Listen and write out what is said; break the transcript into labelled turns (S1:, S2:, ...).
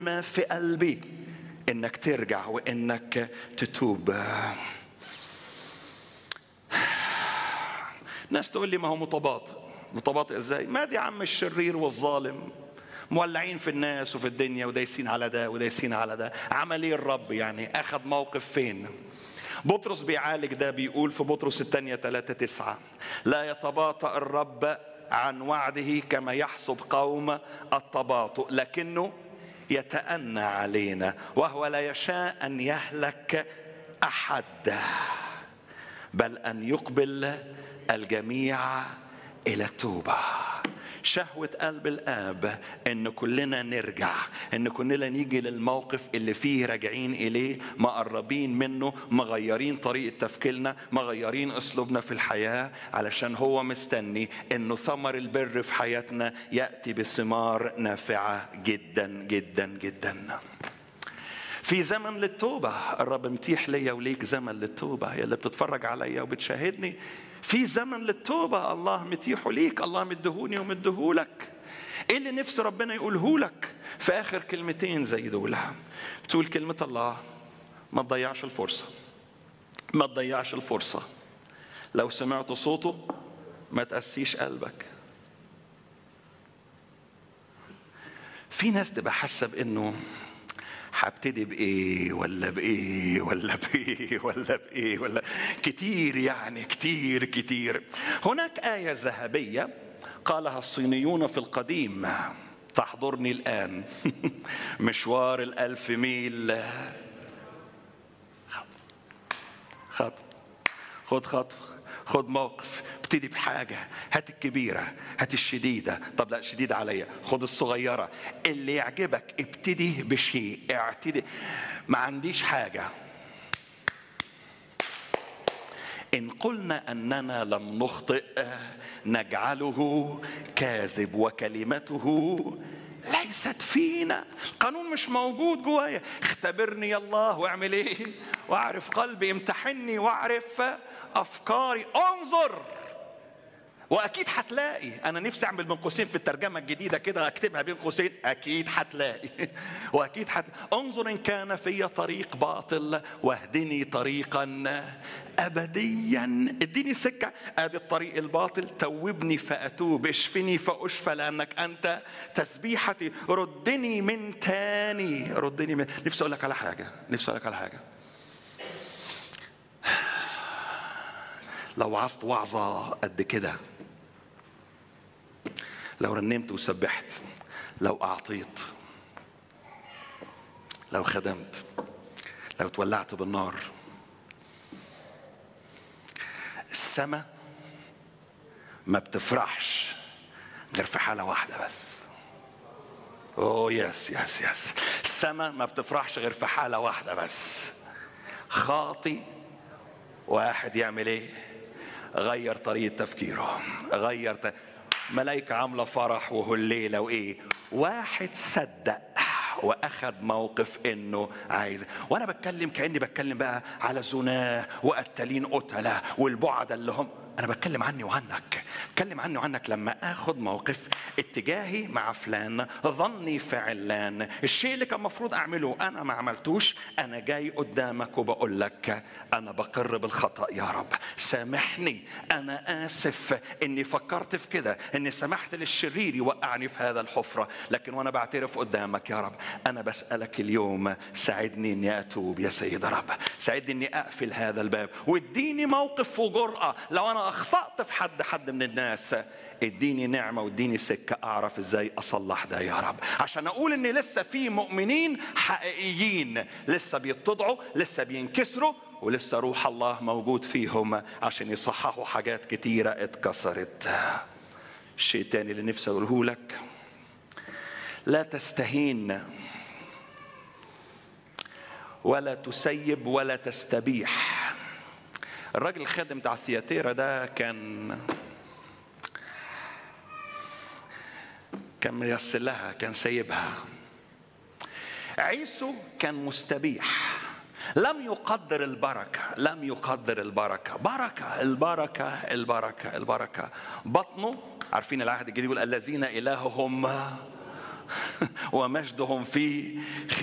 S1: ما في قلبي انك ترجع وانك تتوب ناس تقول لي ما هو متباطئ متباطئ ازاي ما دي عم الشرير والظالم مولعين في الناس وفي الدنيا ودايسين على ده ودايسين على ده عمل ايه الرب يعني اخذ موقف فين بطرس بيعالج ده بيقول في بطرس الثانية 3 تسعة لا يتباطأ الرب عن وعده كما يحسب قوم التباطؤ لكنه يتأنى علينا وهو لا يشاء أن يهلك أحد بل أن يقبل الجميع إلى التوبة شهوة قلب الآب إن كلنا نرجع إن كلنا نيجي للموقف اللي فيه راجعين إليه مقربين منه مغيرين طريقة تفكيرنا مغيرين أسلوبنا في الحياة علشان هو مستني إنه ثمر البر في حياتنا يأتي بثمار نافعة جدا جدا جدا في زمن للتوبة الرب متيح ليا وليك زمن للتوبة يا اللي بتتفرج عليا وبتشاهدني في زمن للتوبة الله متيحه ليك الله مدهوني ومدهولك ايه اللي نفس ربنا يقوله لك في اخر كلمتين زي دول بتقول كلمة الله ما تضيعش الفرصة ما تضيعش الفرصة لو سمعت صوته ما تقسيش قلبك في ناس تبقى حاسه بانه هبتدي بايه ولا بايه ولا بايه ولا بايه ولا كتير يعني كتير كتير هناك ايه ذهبيه قالها الصينيون في القديم تحضرني الان مشوار الالف ميل خط خد خطوه خد موقف ابتدي بحاجة هات الكبيرة هات الشديدة طب لا شديدة عليا خد الصغيرة اللي يعجبك ابتدي بشيء اعتدي ما عنديش حاجة إن قلنا أننا لم نخطئ نجعله كاذب وكلمته ليست فينا قانون مش موجود جوايا اختبرني يا الله واعمل ايه واعرف قلبي امتحني واعرف افكاري انظر واكيد هتلاقي انا نفسي اعمل بين قوسين في الترجمه الجديده كده اكتبها بين قوسين اكيد هتلاقي واكيد هت... انظر ان كان في طريق باطل واهدني طريقا ابديا اديني سكه ادي الطريق الباطل توبني فاتوب اشفني فاشفى لانك انت تسبيحتي ردني من تاني ردني من نفسي اقول لك على حاجه نفسي اقول لك على حاجه لو وعظت وعظه قد كده لو رنمت وسبحت لو اعطيت لو خدمت لو تولعت بالنار السماء ما بتفرحش غير في حالة واحدة بس اوه يس يس يس السماء ما بتفرحش غير في حالة واحدة بس خاطي واحد يعمل ايه غير طريقة تفكيره غير ت... ملايكة عاملة فرح وهليلة وإيه واحد صدق واخد موقف انه عايز وانا بتكلم كاني بتكلم بقى على زناه وقتالين قتله والبعد اللي هم انا بتكلم عني وعنك بتكلم عني وعنك لما اخد موقف اتجاهي مع فلان ظني في علان الشيء اللي كان المفروض اعمله انا ما عملتوش انا جاي قدامك وبقول لك انا بقر بالخطا يا رب سامحني انا اسف اني فكرت في كده اني سمحت للشرير يوقعني في هذا الحفره لكن وانا بعترف قدامك يا رب انا بسالك اليوم ساعدني اني اتوب يا سيد رب ساعدني اني اقفل هذا الباب واديني موقف وجرأه لو انا اخطات في حد حد من الناس اديني نعمة واديني سكة أعرف إزاي أصلح ده يا رب عشان أقول إن لسه في مؤمنين حقيقيين لسه بيتضعوا لسه بينكسروا ولسه روح الله موجود فيهم عشان يصححوا حاجات كتيرة اتكسرت الشيء التاني اللي نفسي أقوله لك لا تستهين ولا تسيب ولا تستبيح الراجل الخادم بتاع الثياتيرا ده كان كان ميسر لها كان سايبها عيسو كان مستبيح لم يقدر البركة لم يقدر البركة بركة البركة البركة البركة بطنه عارفين العهد الجديد يقول الذين إلههم ومجدهم في